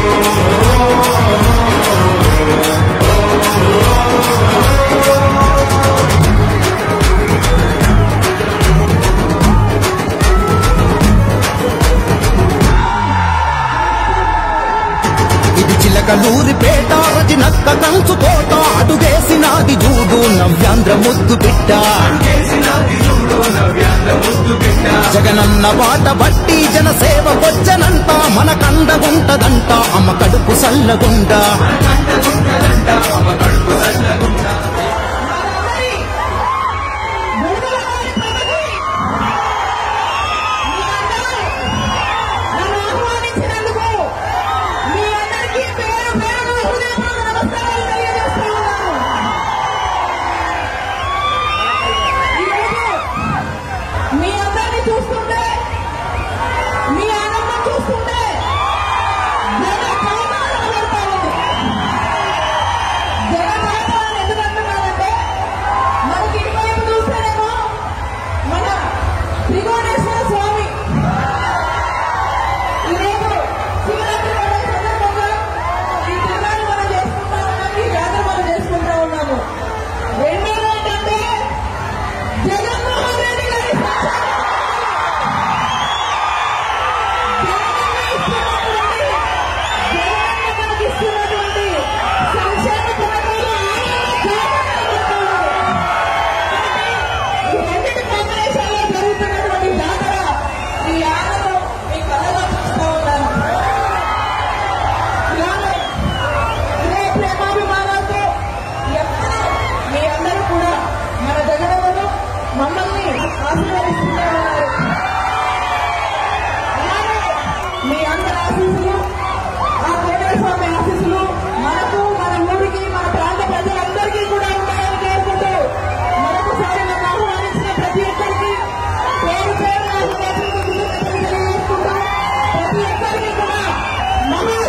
ఇది చిలకలూరి పేట రతి నక్క కంచు కోట అడుగేసినాది జూడు నవ్యాంధ్ర ముద్దు బిడ్డ జగనన్న బాట బట్టి జనసేవ వచ్చనంట మన కండగుంటదంట అమ్మ కడుపు సల్లగుండా నన్ను ఆహ్వానించినందుకు మీ అందరికీ పేరు పేరున హృదయపూర్వక నమస్కారాలు తెలియజేస్తా ఉన్నాను. ఈరోజు మీ అందరిని చూస్తుంటే మీ ఆనందం చూస్తుంటే జగ కైమానం పడతా ఉంది. జగ కైమానం ఎందుకు అంటున్నానంటే మనకి ఇటువైపు చూస్తేనేమో మన త్రికోణేశ్వర స్వామి ఈరోజు శివరాత్రి పండుగ సందర్భంగా ఈ తిరునాళ్ళు మనం చేసుకుంటా ఉన్నాం ఈ జాతర మనం చేసుకుంటా ఉన్నాము రెండోది ఏంటంటే జగన్మోహన్ రెడ్డి గారి సంక్షేమ జగనన్న మనకి ఇస్తున్నటువంటి సంక్షేమ పథకాలు ఈ రెండింటి కాంబినేషన్లో జరుగుతున్నటువంటి జాతర ఈ ఆనందం మీ కళ్ళలో చూస్తూ ఉన్నాను ఇలానే ఇదే ప్రేమాభిమానాలతో ఎప్పుడూ మీ అందరూ కూడా మన జగనన్నను మమ్మల్ని ఆశీర్వదిస్తూనే ఉన్నారు అలానే మీ అందరి ఆశీస్సులు ఆ వెంకటేశ్వర స్వామి ఆశీస్సులు మనకు మన ఊరికి మన ప్రాంత ప్రజలందరికీ కూడా ఉంటాయని కోరుకుంటూ మరొకసారి నన్ను ఆహ్వానించిన ప్రతి ఒక్కరికి పేరు పేరు నా హృదయపూర్వక కృతజ్ఞతలు తెలియజేసుకుంటూ ప్రతి ఒక్కరికి కూడా మహా